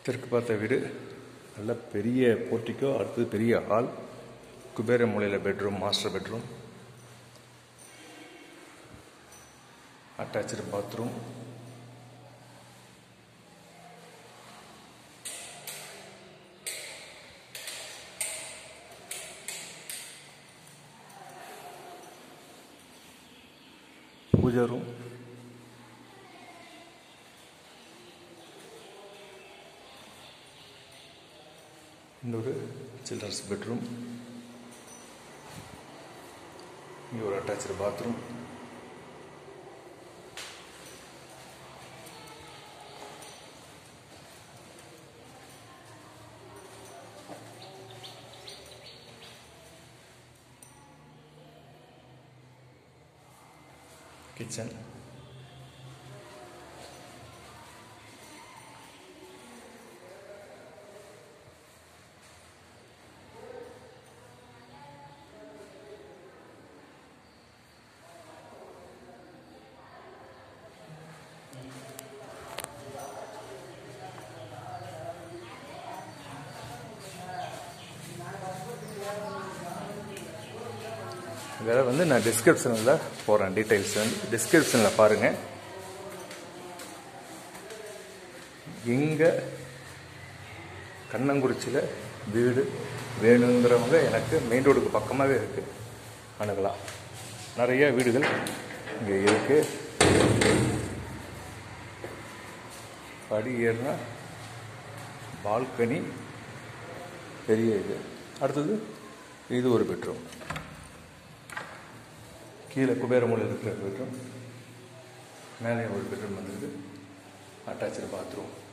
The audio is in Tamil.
தெற்கு பார்த்த வீடு நல்ல பெரிய போர்ட்டிக்கோ அடுத்தது பெரிய ஹால் குபேர மூலையில் bedroom master bedroom attach bathroom pooja room இன்னொரு சில்ட்ரன்ஸ் பெட்ரூம் இங்கே ஒரு அட்டாச்சு பாத்ரூம் கிச்சன் இதில் வந்து நான் டிஸ்கிரிப்ஷனில் போகிறேன் டீட்டெயில்ஸ் வந்து டிஸ்கிரிப்ஷனில் பாருங்கள் இங்கே கண்ணங்குறிச்சியில் வீடு வேணுங்கிறவங்க எனக்கு மெயின் ரோடுக்கு பக்கமாகவே இருக்குது அணுகலாம் நிறைய வீடுகள் இங்கே இருக்குது படி ஏறினா பால்கனி பெரிய இது அடுத்தது இது ஒரு பெட்ரூம் கீழே குபேரமூலையில் இருக்கிற பெட்ரூம் மேலே ஒரு பெட்ரூம் வந்துருக்கு அட்டாச்சு பாத்ரூம்